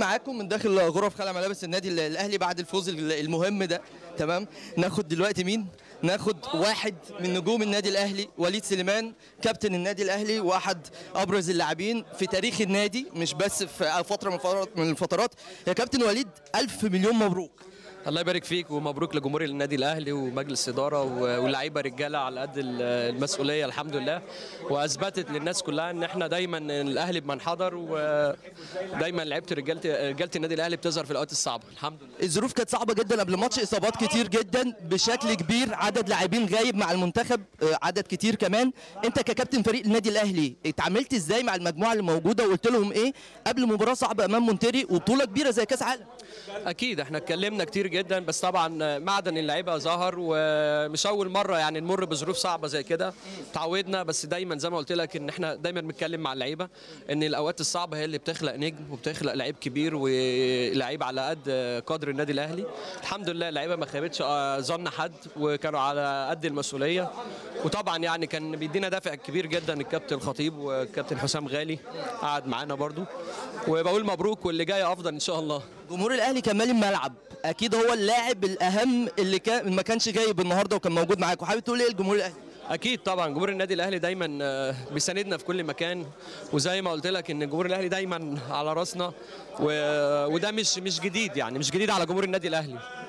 معاكم من داخل غرف خلع ملابس النادي ال- الاهلي بعد الفوز ال- المهم ده تمام ناخد دلوقتي مين ناخد واحد من نجوم النادي الاهلي وليد سليمان كابتن النادي الاهلي واحد ابرز اللاعبين في تاريخ النادي مش بس في فتره من الفترات من الفترات يا كابتن وليد الف مليون مبروك الله يبارك فيك ومبروك لجمهور النادي الاهلي ومجلس اداره و- واللعيبه رجاله على قد ال- المسؤوليه الحمد لله واثبتت للناس كلها ان احنا دايما الاهلي بمنحدر ودايما لعيبه رجاله رجاله النادي الاهلي بتظهر في الاوقات الصعبه الحمد لله الظروف كانت صعبه جدا قبل الماتش اصابات كتير جدا بشكل كبير عدد لاعبين غايب مع المنتخب آه، عدد كتير كمان انت ككابتن فريق النادي الاهلي اتعاملت ازاي مع المجموعه اللي موجوده وقلت لهم ايه قبل مباراه صعبه امام مونتيري وبطوله كبيره زي كاس عالم اكيد احنا اتكلمنا كتير جدا بس طبعا معدن اللعيبه ظهر ومش اول مره يعني نمر بظروف صعبه زي كده تعودنا بس دايما زي ما قلت لك ان احنا دايما بنتكلم مع اللعيبه ان الاوقات الصعبه هي اللي بتخلق نجم وبتخلق لعيب كبير ولعيب على قد قدر النادي الاهلي الحمد لله اللعيبه ما خيبتش آه، ظن حد وكانوا على قد المسؤوليه وطبعا يعني كان بيدينا دافع كبير جدا الكابتن الخطيب والكابتن حسام غالي قعد معانا برضو وبقول مبروك واللي جاي افضل ان شاء الله جمهور الاهلي كان مالي الملعب اكيد هو اللاعب الاهم اللي كان ما كانش جايب النهارده وكان موجود معاك وحابب تقول ايه للجمهور الاهلي اكيد طبعا جمهور النادي الاهلي دايما آه، بيساندنا في كل مكان وزي ما قلت لك ان جمهور الاهلي دايما على راسنا و... وده مش مش جديد يعني مش جديد على جمهور النادي الاهلي